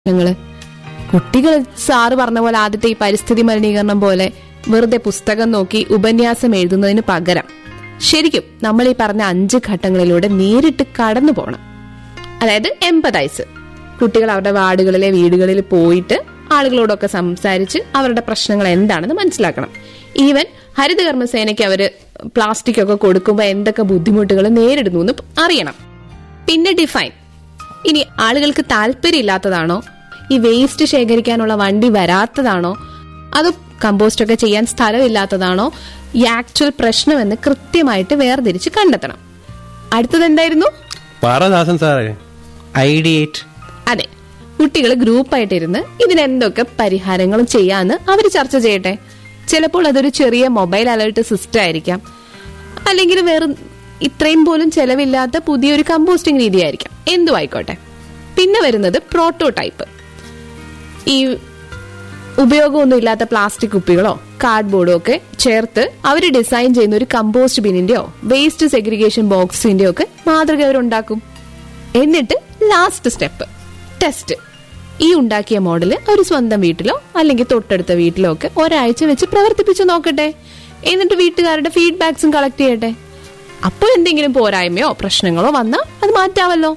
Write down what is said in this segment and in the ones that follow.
നിങ്ങള് കുട്ടികൾ സാറ് പറഞ്ഞ പോലെ ആദ്യത്തെ ഈ പരിസ്ഥിതി മലിനീകരണം പോലെ വെറുതെ പുസ്തകം നോക്കി ഉപന്യാസം എഴുതുന്നതിന് പകരം ശരിക്കും നമ്മൾ ഈ പറഞ്ഞ അഞ്ച് ഘട്ടങ്ങളിലൂടെ നേരിട്ട് കടന്നു പോകണം അതായത് എമ്പതൈസ് കുട്ടികൾ അവരുടെ വാർഡുകളിലെ വീടുകളിൽ പോയിട്ട് ആളുകളോടൊക്കെ സംസാരിച്ച് അവരുടെ പ്രശ്നങ്ങൾ എന്താണെന്ന് മനസ്സിലാക്കണം ഈവൻ ഹരിതകർമ്മസേനയ്ക്ക് അവര് പ്ലാസ്റ്റിക് ഒക്കെ കൊടുക്കുമ്പോൾ എന്തൊക്കെ ബുദ്ധിമുട്ടുകൾ നേരിടുന്നു എന്ന് അറിയണം പിന്നെ ഡിഫൈൻ ഇനി ആളുകൾക്ക് താല്പര്യമില്ലാത്തതാണോ ഈ വേസ്റ്റ് ശേഖരിക്കാനുള്ള വണ്ടി വരാത്തതാണോ അതോ കമ്പോസ്റ്റ് ഒക്കെ ചെയ്യാൻ സ്ഥലമില്ലാത്തതാണോ ഈ ആക്ച്വൽ പ്രശ്നമെന്ന് കൃത്യമായിട്ട് വേർതിരിച്ച് കണ്ടെത്തണം അടുത്തത് എന്തായിരുന്നു പാറദാസൻ സാറേ ഐഡിയേറ്റ് അതെ കുട്ടികൾ ഗ്രൂപ്പായിട്ടിരുന്ന് ഇതിനെന്തൊക്കെ പരിഹാരങ്ങളും ചെയ്യാന്ന് അവർ ചർച്ച ചെയ്യട്ടെ ചിലപ്പോൾ അതൊരു ചെറിയ മൊബൈൽ അലേർട്ട് സിസ്റ്റം ആയിരിക്കാം അല്ലെങ്കിൽ വേറെ ഇത്രയും പോലും ചെലവില്ലാത്ത പുതിയൊരു കമ്പോസ്റ്റിംഗ് രീതിയായിരിക്കാം എന്തു ആയിക്കോട്ടെ പിന്നെ വരുന്നത് പ്രോട്ടോടൈപ്പ് ഈ ഉപയോഗമൊന്നും ഇല്ലാത്ത പ്ലാസ്റ്റിക് കുപ്പികളോ കാർഡ്ബോർഡോ ഒക്കെ ചേർത്ത് അവർ ഡിസൈൻ ചെയ്യുന്ന ഒരു കമ്പോസ്റ്റ് ബിന്നിന്റെയോ വേസ്റ്റ് സെഗ്രിഗേഷൻ ബോക്സിന്റെയോ ഒക്കെ മാതൃക അവരുണ്ടാക്കും എന്നിട്ട് ലാസ്റ്റ് സ്റ്റെപ്പ് ടെസ്റ്റ് ഈ ഉണ്ടാക്കിയ മോഡല് അവർ സ്വന്തം വീട്ടിലോ അല്ലെങ്കിൽ തൊട്ടടുത്ത വീട്ടിലോ ഒക്കെ ഒരാഴ്ച വെച്ച് പ്രവർത്തിപ്പിച്ചു നോക്കട്ടെ എന്നിട്ട് വീട്ടുകാരുടെ ഫീഡ്ബാക്സും കളക്ട് ചെയ്യട്ടെ അപ്പോൾ എന്തെങ്കിലും പോരായ്മയോ പ്രശ്നങ്ങളോ വന്നാൽ അത് മാറ്റാവല്ലോ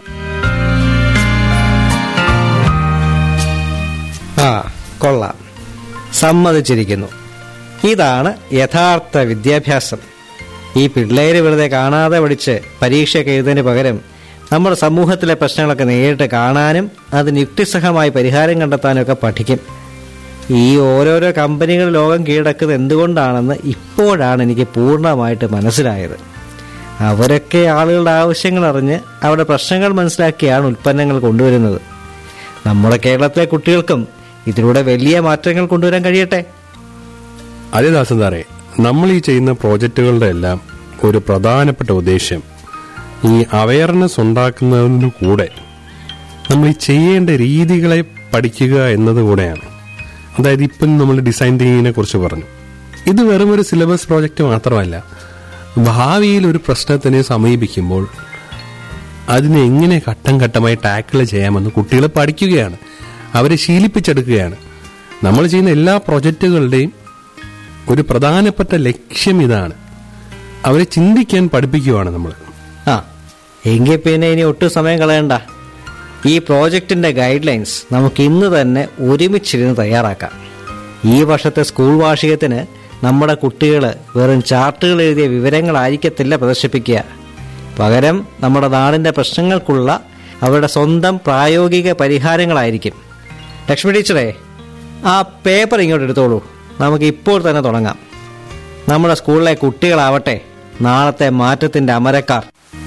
ആ കൊള്ളാം സമ്മതിച്ചിരിക്കുന്നു ഇതാണ് യഥാർത്ഥ വിദ്യാഭ്യാസം ഈ പിള്ളേര് വെറുതെ കാണാതെ പഠിച്ച് പരീക്ഷയൊക്കെ എഴുതുന്നതിന് പകരം നമ്മുടെ സമൂഹത്തിലെ പ്രശ്നങ്ങളൊക്കെ നേരിട്ട് കാണാനും അതിന് യുക്തിസഹമായി പരിഹാരം കണ്ടെത്താനും ഒക്കെ പഠിക്കും ഈ ഓരോരോ കമ്പനികൾ ലോകം കീഴടക്കുന്നത് എന്തുകൊണ്ടാണെന്ന് ഇപ്പോഴാണ് എനിക്ക് പൂർണ്ണമായിട്ട് മനസ്സിലായത് അവരൊക്കെ ആളുകളുടെ ആവശ്യങ്ങൾ അറിഞ്ഞ് അവരുടെ പ്രശ്നങ്ങൾ മനസ്സിലാക്കിയാണ് ഉൽപ്പന്നങ്ങൾ കൊണ്ടുവരുന്നത് നമ്മുടെ കേരളത്തിലെ കുട്ടികൾക്കും ഇതിലൂടെ വലിയ മാറ്റങ്ങൾ കൊണ്ടുവരാൻ കഴിയട്ടെ അതെ ദാസൻ സാറേ നമ്മൾ ഈ ചെയ്യുന്ന പ്രോജക്റ്റുകളുടെ എല്ലാം ഒരു പ്രധാനപ്പെട്ട ഉദ്ദേശ്യം ഈ അവയർനെസ് ഉണ്ടാക്കുന്നതിന് കൂടെ നമ്മൾ ഈ ചെയ്യേണ്ട രീതികളെ പഠിക്കുക എന്നത് കൂടെയാണ് അതായത് ഇപ്പം നമ്മൾ ഡിസൈൻ തിങ്കിങ്ങിനെ കുറിച്ച് പറഞ്ഞു ഇത് വെറും ഒരു സിലബസ് പ്രോജക്റ്റ് മാത്രമല്ല ഭാവിയിൽ ഒരു പ്രശ്നത്തിനെ സമീപിക്കുമ്പോൾ അതിനെ എങ്ങനെ ഘട്ടം ഘട്ടമായി ടാക്കിൾ ചെയ്യാമെന്ന് കുട്ടികളെ പഠിക്കുകയാണ് അവരെ ശീലിപ്പിച്ചെടുക്കുകയാണ് നമ്മൾ ചെയ്യുന്ന എല്ലാ പ്രൊജക്റ്റുകളുടെയും ഒരു പ്രധാനപ്പെട്ട ലക്ഷ്യം ഇതാണ് അവരെ ചിന്തിക്കാൻ പഠിപ്പിക്കുകയാണ് നമ്മൾ ആ എങ്കിൽ പിന്നെ ഇനി ഒട്ടും സമയം കളയണ്ട ഈ പ്രോജക്റ്റിന്റെ ഗൈഡ് ലൈൻസ് നമുക്ക് ഇന്ന് തന്നെ ഒരുമിച്ചിരുന്ന് തയ്യാറാക്കാം ഈ വർഷത്തെ സ്കൂൾ വാർഷികത്തിന് നമ്മുടെ കുട്ടികൾ വെറും ചാർട്ടുകൾ എഴുതിയ വിവരങ്ങളായിരിക്കത്തില്ല പ്രദർശിപ്പിക്കുക പകരം നമ്മുടെ നാടിന്റെ പ്രശ്നങ്ങൾക്കുള്ള അവരുടെ സ്വന്തം പ്രായോഗിക പരിഹാരങ്ങളായിരിക്കും ലക്ഷ്മി ടീച്ചറേ ആ പേപ്പർ ഇങ്ങോട്ട് എടുത്തോളൂ നമുക്ക് ഇപ്പോൾ തന്നെ തുടങ്ങാം നമ്മുടെ സ്കൂളിലെ കുട്ടികളാവട്ടെ നാളത്തെ മാറ്റത്തിന്റെ അമരക്കാർ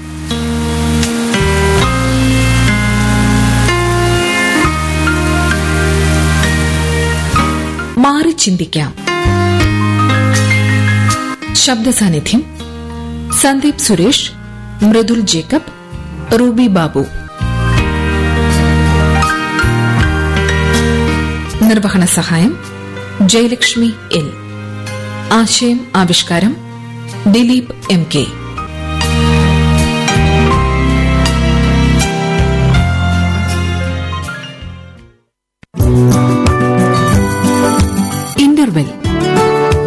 മാറി ചിന്തിക്കാം ശബ്ദ സാന്നിധ്യം സന്ദീപ് സുരേഷ് മൃദുൽ ജേക്കബ് റൂബി ബാബു നിർവഹണ സഹായം ജയലക്ഷ്മി എൽ ആശയം ആവിഷ്കാരം ദിലീപ് എം കെ